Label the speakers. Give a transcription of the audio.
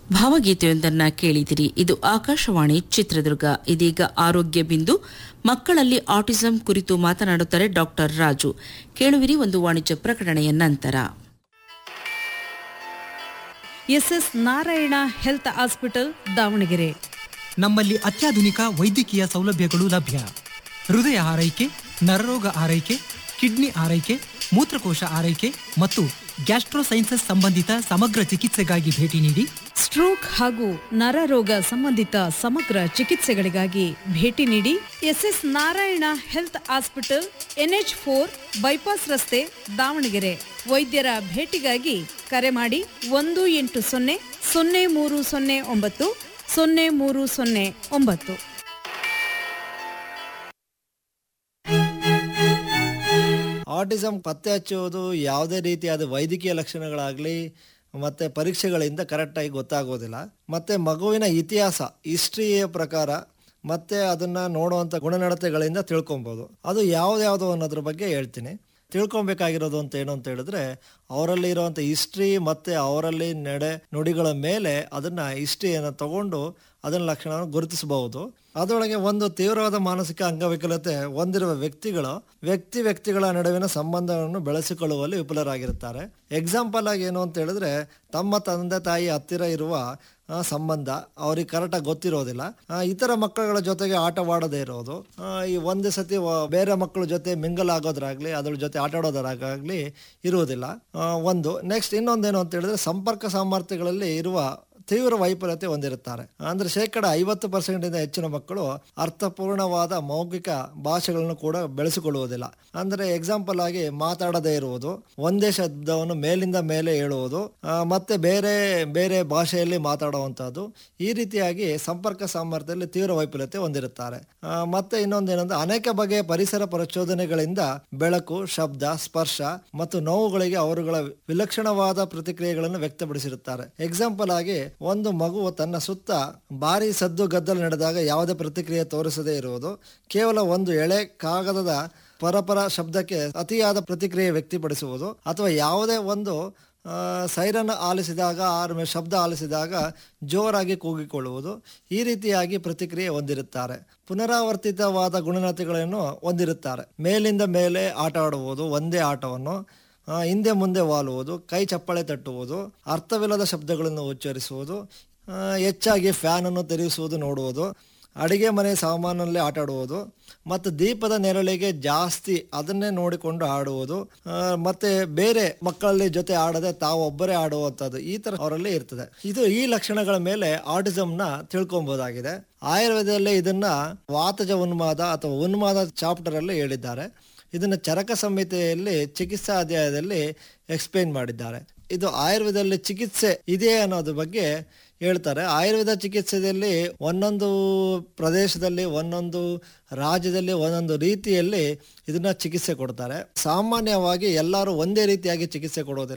Speaker 1: ಭಾವಗೀತೆಯೊಂದನ್ನ ಕೇಳಿದಿರಿ ಇದು ಆಕಾಶವಾಣಿ ಚಿತ್ರದುರ್ಗ ಇದೀಗ ಆರೋಗ್ಯ ಬಿಂದು ಮಕ್ಕಳಲ್ಲಿ ಆಟಿಸಂ ಕುರಿತು ಮಾತನಾಡುತ್ತಾರೆ ಡಾಕ್ಟರ್ ರಾಜು ಕೇಳುವಿರಿ ಒಂದು ವಾಣಿಜ್ಯ ಪ್ರಕಟಣೆಯ ನಂತರ
Speaker 2: SS Narayana health hospital Davanagere
Speaker 3: ನಮ್ಮಲ್ಲಿ ಅತ್ಯಾಧುನಿಕ ವೈದ್ಯಕೀಯ ಸೌಲಭ್ಯಗಳು ಲಭ್ಯ ಹೃದಯ ಆರೈಕೆ ನರರೋಗ ಆರೈಕೆ ಕಿಡ್ನಿ ಆರೈಕೆ ಮೂತ್ರಕೋಶ ಆರೈಕೆ ಮತ್ತು ಗ್ಯಾಸ್ಟ್ರೋಸೈನ್ಸಸ್ ಸಂಬಂಧಿತ ಸಮಗ್ರ ಚಿಕಿತ್ಸೆಗಾಗಿ ಭೇಟಿ ನೀಡಿ
Speaker 2: ಸ್ಟ್ರೋಕ್ ಹಾಗೂ ನರರೋಗ ಸಂಬಂಧಿತ ಸಮಗ್ರ ಚಿಕಿತ್ಸೆಗಳಿಗಾಗಿ ಭೇಟಿ ನೀಡಿ SS Narayana health hospital NH four bypass ರಸ್ತೆ ದಾವಣಗೆರೆ ವೈದ್ಯರ ಭೇಟಿಗಾಗಿ ಕರೆ ಮಾಡಿ ಒಂದು ಎಂಟು ಸೊನ್ನೆ ಸೊನ್ನೆ ಮೂರು ಸೊನ್ನೆ ಒಂಬತ್ತು ಸೊನ್ನೆ ಮೂರು ಸೊನ್ನೆ ಒಂಬತ್ತು
Speaker 4: ಆಟಿಸಮ್ ಪತ್ತೆ ಹಚ್ಚುವುದು ಯಾವುದೇ ರೀತಿಯಾದ ವೈದ್ಯಕೀಯ ಲಕ್ಷಣಗಳಾಗಲಿ ಮತ್ತು ಪರೀಕ್ಷೆಗಳಿಂದ ಕರೆಕ್ಟಾಗಿ ಗೊತ್ತಾಗೋದಿಲ್ಲ ಮತ್ತು ಮಗುವಿನ ಇತಿಹಾಸ ಹಿಸ್ಟ್ರಿಯ ಪ್ರಕಾರ ಮತ್ತೆ ಅದನ್ನು ನೋಡುವಂಥ ಗುಣನಡತೆಗಳಿಂದ ತಿಳ್ಕೊಬೋದು ಅದು ಯಾವ್ದ್ಯಾವುದು ಅನ್ನೋದ್ರ ಬಗ್ಗೆ ಹೇಳ್ತೀನಿ ತಿಳ್ಕೊಬೇಕಾಗಿರೋದು ಅಂತ ಏನು ಅಂತ ಹೇಳಿದ್ರೆ ಅವರಲ್ಲಿ ಇರುವಂಥ ಹಿಸ್ಟ್ರಿ ಮತ್ತು ಅವರಲ್ಲಿ ನಡೆ ನುಡಿಗಳ ಮೇಲೆ ಅದನ್ನು ಹಿಸ್ಟ್ರಿಯನ್ನು ತಗೊಂಡು ಅದನ್ನ ಲಕ್ಷಣವನ್ನು ಗುರುತಿಸಬಹುದು ಅದರೊಳಗೆ ಒಂದು ತೀವ್ರವಾದ ಮಾನಸಿಕ ಅಂಗವಿಕಲತೆ ಹೊಂದಿರುವ ವ್ಯಕ್ತಿಗಳು ವ್ಯಕ್ತಿ ವ್ಯಕ್ತಿಗಳ ನಡುವಿನ ಸಂಬಂಧವನ್ನು ಬೆಳೆಸಿಕೊಳ್ಳುವಲ್ಲಿ ವಿಫಲರಾಗಿರುತ್ತಾರೆ ಎಕ್ಸಾಂಪಲ್ ಆಗಿ ಏನು ಅಂತ ಹೇಳಿದ್ರೆ ತಮ್ಮ ತಂದೆ ತಾಯಿ ಹತ್ತಿರ ಇರುವ ಆ, ಸಂಬಂಧ ಅವ್ರಿಗೆ ಕರೆಕ್ಟಾಗಿ ಗೊತ್ತಿರೋದಿಲ್ಲ ಆ, ಇತರ ಮಕ್ಕಳ ಜೊತೆಗೆ ಆಟವಾಡದೇ ಇರೋದು ಆ, ಈ ಒಂದೇ ಸತಿ ವ- ಬೇರೆ ಮಕ್ಕಳ ಜೊತೆ ಮಿಂಗಲ್ ಆಗೋದ್ರಾಗ್ಲಿ ಅದ್ರ ಜೊತೆ ಆಟ ಆಡೋದ್ರಾಗಲಿ ಇರುವುದಿಲ್ಲ ಆ, ಒಂದು ನೆಕ್ಸ್ಟ್ ಇನ್ನೊಂದೇನು ಅಂತ ಹೇಳಿದ್ರೆ ಸಂಪರ್ಕ ಸಾಮರ್ಥ್ಯಗಳಲ್ಲಿ ಇರುವ ತೀವ್ರ ವೈಫಲ್ಯತೆ ಹೊಂದಿರುತ್ತಾರೆ ಅಂದ್ರೆ ಶೇಕಡ ಐವತ್ತು ಪರ್ಸೆಂಟಿಂದ ಹೆಚ್ಚಿನ ಮಕ್ಕಳು ಅರ್ಥಪೂರ್ಣವಾದ ಮೌಖಿಕ ಭಾಷೆಗಳನ್ನು ಕೂಡ ಬೆಳೆಸಿಕೊಳ್ಳುವುದಿಲ್ಲ ಅಂದ್ರೆ ಎಕ್ಸಾಂಪಲ್ ಆಗಿ ಮಾತಾಡದೇ ಇರುವುದು ಒಂದೇ ಶಬ್ದವನ್ನು ಮೇಲಿಂದ ಮೇಲೆ ಹೇಳುವುದು ಆ, ಮತ್ತೆ ಬೇರೆ ಬೇರೆ ಭಾಷೆಯಲ್ಲಿ ಮಾತಾಡುವಂತಹದ್ದು ಈ ರೀತಿಯಾಗಿ ಸಂಪರ್ಕ ಸಾಮರ್ಥ್ಯದಲ್ಲಿ ತೀವ್ರ ವೈಫಲ್ಯತೆ ಹೊಂದಿರುತ್ತಾರೆ ಆ, ಮತ್ತೆ ಇನ್ನೊಂದೇನಂದ್ರೆ ಅನೇಕ ಬಗೆಯ ಪರಿಸರ ಪರಿಶೋಧನೆಗಳಿಂದ ಬೆಳಕು ಶಬ್ದ ಸ್ಪರ್ಶ ಮತ್ತು ನೋವುಗಳಿಗೆ ಅವರುಗಳ ವಿಲಕ್ಷಣವಾದ ಪ್ರತಿಕ್ರಿಯೆಗಳನ್ನು ವ್ಯಕ್ತಪಡಿಸಿರುತ್ತಾರೆ ಎಕ್ಸಾಂಪಲ್ ಆಗಿ ಒಂದು ಮಗು ತನ್ನ ಸುತ್ತ ಭಾರಿ ಸದ್ದು ಗದ್ದಲು ನಡೆದಾಗ ಯಾವುದೇ ಪ್ರತಿಕ್ರಿಯೆ ತೋರಿಸದೇ ಇರುವುದು ಕೇವಲ ಒಂದು ಎಳೆ ಕಾಗದದ ಪರಪರ ಶಬ್ದಕ್ಕೆ ಅತಿಯಾದ ಪ್ರತಿಕ್ರಿಯೆ ವ್ಯಕ್ತಪಡಿಸುವುದು ಅಥವಾ ಯಾವುದೇ ಒಂದು ಆ, ಸೈರನ್ ಆಲಿಸಿದಾಗ ಆಮೇಲೆ ಶಬ್ದ ಆಲಿಸಿದಾಗ ಜೋರಾಗಿ ಕೂಗಿಕೊಳ್ಳುವುದು ಈ ರೀತಿಯಾಗಿ ಪ್ರತಿಕ್ರಿಯೆ ಹೊಂದಿರುತ್ತಾರೆ ಪುನರಾವರ್ತಿತವಾದ ಗುಣನತೆಗಳನ್ನು ಹೊಂದಿರುತ್ತಾರೆ ಮೇಲಿಂದ ಮೇಲೆ ಆಟ ಆಡುವುದು ಒಂದೇ ಆಟವನ್ನು ಆ, ಹಿಂದೆ ಮುಂದೆ ವಾಲುವುದು ಕೈ ಚಪ್ಪಳೆ ತಟ್ಟುವುದು ಅರ್ಥವಿಲ್ಲದ ಶಬ್ದಗಳನ್ನು ಉಚ್ಚರಿಸುವುದು ಆ, ಹೆಚ್ಚಾಗಿ ಫ್ಯಾನನ್ನು ತೆರೆಸುವುದು ನೋಡುವುದು ಅಡಿಗೆ ಮನೆ ಸಾಮಾನಲ್ಲಿ ಆಟ ಆಡುವುದು ಮತ್ತು ದೀಪದ ನೆರಳಿಗೆ ಜಾಸ್ತಿ ಅದನ್ನೇ ನೋಡಿಕೊಂಡು ಆಡುವುದು ಆ, ಮತ್ತೆ ಬೇರೆ ಮಕ್ಕಳಲ್ಲಿ ಜೊತೆ ಆಡದೆ ತಾವೊಬ್ಬರೇ ಆಡುವಂಥದ್ದು ಈ ತರ ಅವರಲ್ಲಿ ಇರ್ತದೆ ಇದು ಈ ಲಕ್ಷಣಗಳ ಮೇಲೆ ಆಟಿಸಮ್ನ ತಿಳ್ಕೊಬಹುದಾಗಿದೆ ಆಯುರ್ವೇದದಲ್ಲಿ ಇದನ್ನ ವಾತಜ ಉನ್ಮಾದ ಅಥವಾ ಉನ್ಮಾದ ಚಾಪ್ಟರ್ ಅಲ್ಲಿ ಹೇಳಿದ್ದಾರೆ ಇದನ್ನು ಚರಕ ಸಂಹಿತೆಯಲ್ಲಿ ಚಿಕಿತ್ಸಾ ಅಧ್ಯಾಯದಲ್ಲಿ ಎಕ್ಸ್ಪ್ಲೈನ್ ಮಾಡಿದ್ದಾರೆ ಇದು ಆಯುರ್ವೇದದಲ್ಲಿ ಚಿಕಿತ್ಸೆ ಇದೆಯೇ ಅನ್ನೋದ್ರ ಬಗ್ಗೆ ಹೇಳ್ತಾರೆ ಆಯುರ್ವೇದ ಚಿಕಿತ್ಸೆಯಲ್ಲಿ ಒಂದೊಂದು ಪ್ರದೇಶದಲ್ಲಿ ಒಂದೊಂದು ರಾಜ್ಯದಲ್ಲಿ ಒಂದೊಂದು ರೀತಿಯಲ್ಲಿ ಇದನ್ನ ಚಿಕಿತ್ಸೆ ಕೊಡ್ತಾರೆ ಸಾಮಾನ್ಯವಾಗಿ ಎಲ್ಲರೂ ಒಂದೇ ರೀತಿಯಾಗಿ ಚಿಕಿತ್ಸೆ ಕೊಡೋದಿಲ್ಲ